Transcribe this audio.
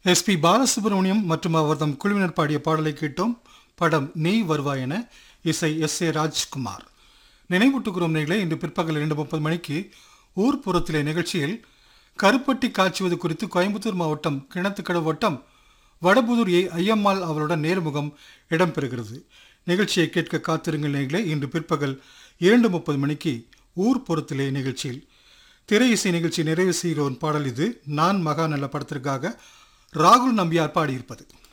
SP Balasubramaniam மற்றும் அவர்தம் குழுவினர் பாடிய பாடலை கேட்டோம் படம் நெய் வருவாய் என இசை எஸ் ஏ ராஜ்குமார் நினைவூட்டுகிறோம் நேர்களே இன்று பிற்பகல் இரண்டு முப்பது மணிக்கு ஊர்ப்புறத்திலே நிகழ்ச்சியில் கருப்பட்டி காய்ச்சுவது குறித்து கோயம்புத்தூர் மாவட்டம் கிணத்துக்கடவு வட்டம் வடபுதூர் ஏ ஐயம்மாள் அவருடன் நேர்முகம் இடம்பெறுகிறது நிகழ்ச்சியை கேட்க காத்திருங்கள் நேர்களே இன்று பிற்பகல் இரண்டு முப்பது மணிக்கு ஊர்ப்புறத்திலே நிகழ்ச்சியில் திரை இசை நிகழ்ச்சி நிறைவு செய்கிறோன் பாடல் இது நான் மகா நல்ல படத்திற்காக ராகுல் நம்பியார் பாடியிருப்பது